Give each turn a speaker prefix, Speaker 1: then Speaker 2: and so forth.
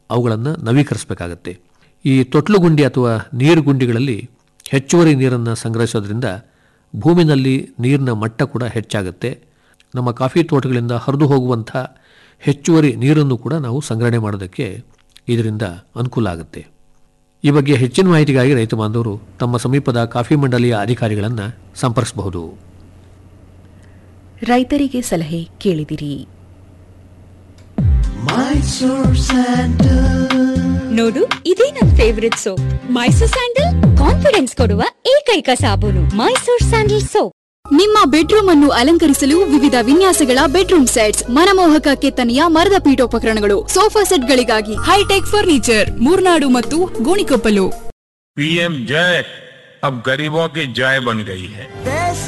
Speaker 1: ಅವುಗಳನ್ನು ನವೀಕರಿಸಬೇಕಾಗತ್ತೆ ಈ ತೊಟ್ಲು ಗುಂಡಿ ಅಥವಾ ನೀರು ಗುಂಡಿಗಳಲ್ಲಿ ಹೆಚ್ಚುವರಿ ನೀರನ್ನು ಸಂಗ್ರಹಿಸೋದ್ರಿಂದ ಭೂಮಿನಲ್ಲಿ ನೀರಿನ ಮಟ್ಟ ಕೂಡ ಹೆಚ್ಚಾಗುತ್ತೆ ನಮ್ಮ ಕಾಫಿ ತೋಟಗಳಿಂದ ಹರಿದು ಹೋಗುವಂಥ ಹೆಚ್ಚುವರಿ ನೀರನ್ನು ಕೂಡ ನಾವು ಸಂಗ್ರಹಣೆ ಮಾಡೋದಕ್ಕೆ ಇದರಿಂದ ಅನುಕೂಲ ಆಗುತ್ತೆ ಈ ಬಗ್ಗೆ ಹೆಚ್ಚಿನ ಮಾಹಿತಿಗಾಗಿ ರೈತ ಬಾಂಧವರು ತಮ್ಮ ಸಮೀಪದ ಕಾಫಿ ಮಂಡಳಿಯ ಅಧಿಕಾರಿಗಳನ್ನು ಸಂಪರ್ಕಿಸಬಹುದು
Speaker 2: ರೈತರಿಗೆ ಸಲಹೆ ಕೇಳಿದಿರಿ
Speaker 3: ನೋಡು ಇದೇ ನನ್ favourite soap Mysore sandal confidence ಕೊಡುವ ಏಕೈಕ ಸಾಬೂನು ಮೈಸೂರ್ ಸ್ಯಾಂಡಲ್ ಸೋಪ್
Speaker 4: ನಿಮ್ಮ ಬೆಡ್ರೂಮ್ ಅನ್ನು ಅಲಂಕರಿಸಲು ವಿವಿಧ ವಿನ್ಯಾಸಗಳ ಬೆಡ್ರೂಮ್ ಸೆಟ್ಸ್ ಮನಮೋಹಕ ಕೆತ್ತನೆಯ ಮರದ ಪೀಠೋಪಕರಣಗಳು ಸೋಫಾ ಸೆಟ್ಗಳಿಗಾಗಿ ಹೈಟೆಕ್ ಫರ್ನಿಚರ್ ಮೂರ್ನಾಡು ಮತ್ತು ಗೋಣಿಕೊಪ್ಪಲು
Speaker 5: पीएम जय अब गरीबों की जय बन गई है